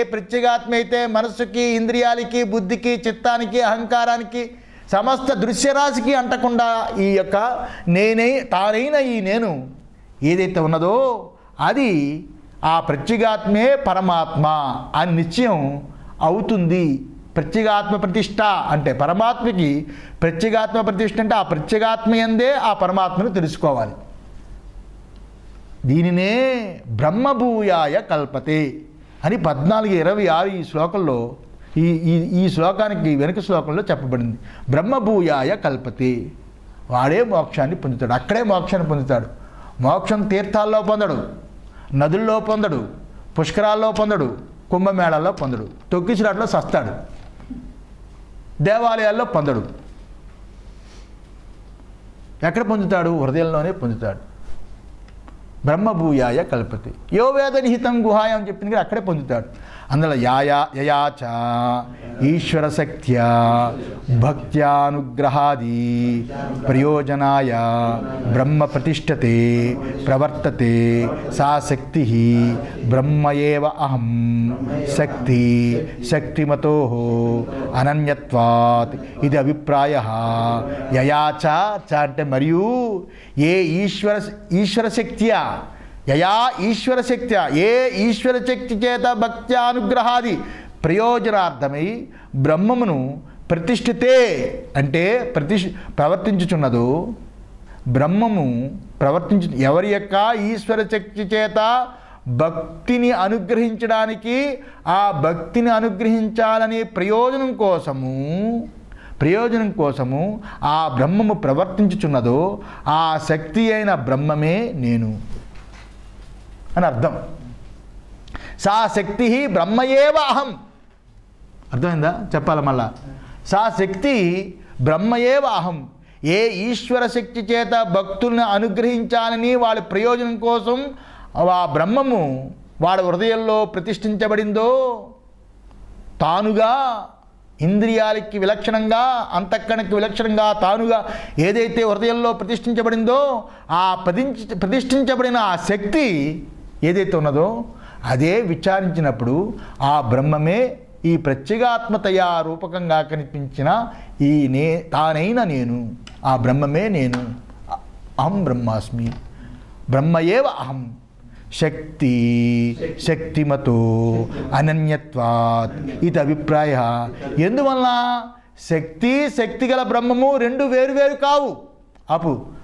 ప్రత్యేగాత్మ అయితే మనస్సుకి ఇంద్రియాలకి బుద్ధికి చిత్తానికి అహంకారానికి సమస్త దృశ్యరాశికి అంటకుండా ఈ యొక్క నేనే తానైన ఈ నేను ఏదైతే ఉన్నదో అది ఆ ప్రత్యేగాత్మే పరమాత్మ అని నిశ్చయం అవుతుంది ప్రత్యేగాత్మ ప్రతిష్ట అంటే పరమాత్మకి ప్రత్యేగాత్మ ప్రతిష్ట అంటే ఆ ప్రత్యేగాత్మ ఎందే ఆ పరమాత్మను తెలుసుకోవాలి దీనినే బ్రహ్మభూయాయ కల్పతే అని పద్నాలుగు ఇరవై ఆరు ఈ శ్లోకంలో ఈ ఈ ఈ శ్లోకానికి వెనుక శ్లోకంలో చెప్పబడింది బ్రహ్మభూయాయ కల్పతే వాడే మోక్షాన్ని పొందుతాడు అక్కడే మోక్షాన్ని పొందుతాడు మోక్షం తీర్థాల్లో పొందడు నదుల్లో పొందడు పుష్కరాల్లో పొందడు కుంభమేళాల్లో పొందడు తొక్కిసిరాట్లో సస్తాడు దేవాలయాల్లో పొందడు ఎక్కడ పొందుతాడు హృదయంలోనే పొందుతాడు బ్రహ్మభూయాయ కల్పతి యో వేద నిహితం గుహాయ అని చెప్పింది కదా అక్కడే పొందుతాడు అందులో యాయా యయాచ ఈశ్వర శక్త్యా భక్త్యానుగ్రహాది ప్రయోజనాయ బ్రహ్మ ప్రతిష్టతే ప్రవర్తతే సా శక్తి బ్రహ్మ ఏవ అహం శక్తి శక్తిమతో అనన్యత్వాత్ ఇది అభిప్రాయ యయాచ చ అంటే మరియు ఏ ఈశ్వర ఈశ్వర శక్త్యా యయా ఈశ్వర శక్త్యా ఏ ఈశ్వర శక్తి చేత భక్త్యానుగ్రహాది ప్రయోజనార్థమై బ్రహ్మమును ప్రతిష్ఠితే అంటే ప్రతిష్ ప్రవర్తించుచున్నదో బ్రహ్మము ప్రవర్తించు ఎవరి యొక్క ఈశ్వర శక్తి చేత భక్తిని అనుగ్రహించడానికి ఆ భక్తిని అనుగ్రహించాలనే ప్రయోజనం కోసము ప్రయోజనం కోసము ఆ బ్రహ్మము ప్రవర్తించుచున్నదో ఆ శక్తి అయిన బ్రహ్మమే నేను అని అర్థం సా శక్తి బ్రహ్మయేవ అహం అర్థమైందా చెప్పాలి మళ్ళా సా శక్తి బ్రహ్మయేవ అహం ఏ ఈశ్వర శక్తి చేత భక్తుల్ని అనుగ్రహించాలని వాళ్ళ ప్రయోజనం కోసం ఆ బ్రహ్మము వాడి హృదయంలో ప్రతిష్ఠించబడిందో తానుగా ఇంద్రియాలకి విలక్షణంగా అంతఃకరణకి విలక్షణంగా తానుగా ఏదైతే హృదయంలో ప్రతిష్ఠించబడిందో ఆ ప్రతిష్ఠ ప్రతిష్ఠించబడిన ఆ శక్తి ఏదైతే ఉన్నదో అదే విచారించినప్పుడు ఆ బ్రహ్మమే ఈ ప్రత్యేగాత్మతయా రూపకంగా కనిపించిన ఈ నే తానైన నేను ఆ బ్రహ్మమే నేను అహం బ్రహ్మాస్మి బ్రహ్మయేవ అహం శక్తి శక్తిమతో అనన్యత్వాత్ ఇది అభిప్రాయ ఎందువల్ల శక్తి శక్తి గల బ్రహ్మము రెండు వేరు వేరు కావు అపు